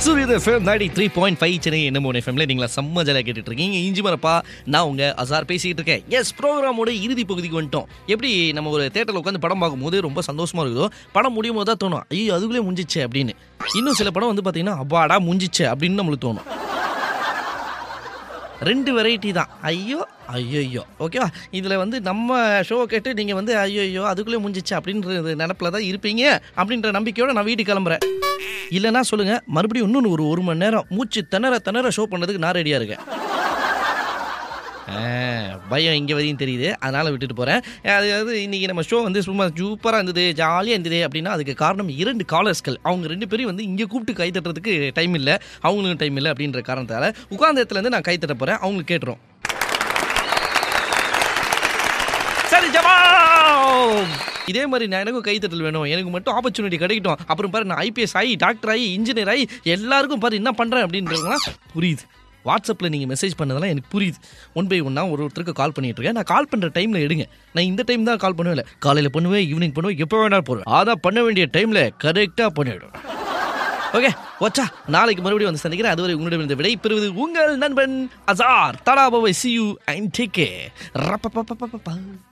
சூரியன் எஃப்எம் நாடி three point five Chennai என்ன எஃப்எம்ல நீங்களா செம்ம ஜாலியாக கேட்டுட்டு இருக்கீங்க இஞ்சி மரப்பா நான் உங்க அசார் பேசிக்கிட்டு இருக்கேன் எஸ் ப்ரோக்ராமோட இறுதி பகுதிக்கு வந்துட்டோம் எப்படி நம்ம ஒரு தேட்டரில் உட்காந்து படம் பார்க்கும்போது ரொம்ப சந்தோஷமா இருக்குதோ படம் முடியும் போது தான் தோணும் ஐயோ அதுக்குள்ளே முடிஞ்சிச்சு அப்படின்னு இன்னும் சில படம் வந்து பார்த்தீங்கன்னா அப்பாடா முடிஞ்சிச்சு அப்படின்னு நம்மளுக்கு தோணும் ரெண்டு வெரைட்டி தான் ஐயோ ஐயோ ஓகேவா இதில் வந்து நம்ம ஷோ கேட்டு நீங்கள் வந்து ஐயோ அதுக்குள்ளே முடிஞ்சிச்சு அப்படின்ற நினப்பில் தான் இருப்பீங்க அப்படின்ற நம்பிக்கையோட நான் வீட்டுக்கு கிளம்புறேன் இல்லைன்னா சொல்லுங்கள் மறுபடியும் இன்னொன்று ஒரு ஒரு மணி நேரம் மூச்சு திணற திணற ஷோ பண்ணதுக்கு நான் ரெடியாக இருக்கேன் ஆ, பயம் இங்கே வரையும் தெரியுது அதனால் விட்டுட்டு போகிறேன் அதாவது இன்றைக்கி நம்ம ஷோ வந்து சும்மா சூப்பராக இருந்தது ஜாலியாக இருந்தது அப்படின்னா அதுக்கு காரணம் இரண்டு காலர்ஸ்கள் அவங்க ரெண்டு பேரும் வந்து இங்கே கூப்பிட்டு கை தட்டுறதுக்கு டைம் இல்லை அவங்களுக்கும் டைம் இல்லை அப்படின்ற காரணத்தால் உட்கார்ந்த இடத்துலேருந்து நான் கை தட்ட போகிறேன் அவங்களுக்கு கேட்டுரும் சரி ஜவாப் இதே மாதிரி நான் எனக்கும் கைத்தட்டல் வேணும் எனக்கு மட்டும் ஆப்பர்ச்சுனிட்டி கிடைக்கட்டும் அப்புறம் பாரு நான் ஐபிஎஸ் ஆகி டாக்டர் ஆகி இன்ஜினியர் ஆகி எல்லாருக்கும் பாரு என்ன பண்ணுறேன் அப்படின்றதுலாம் புரியுது வாட்ஸ்அப்பில் நீங்கள் மெசேஜ் பண்ணதெல்லாம் எனக்கு புரியுது ஒன் பை ஒன்னாக ஒரு ஒருத்தருக்கு கால் பண்ணிட்டு இருக்கேன் நான் கால் பண்ணுற டைமில் எடுங்க நான் இந்த டைம் தான் கால் பண்ணுவேன் காலையில் பண்ணுவேன் ஈவினிங் பண்ணுவேன் எப்போ வேணாலும் போடுவேன் அதான் பண்ண வேண்டிய டைமில் கரெக்டாக பண்ணிவிடும் ஓகே வச்சா நாளைக்கு மறுபடியும் வந்து சந்திக்கிறேன் அதுவரை உங்களிடம் இந்த விடை பெறுவது உங்கள் நண்பன் அசார் தலாபாவை சி யூ அண்ட் டேக் ரப்ப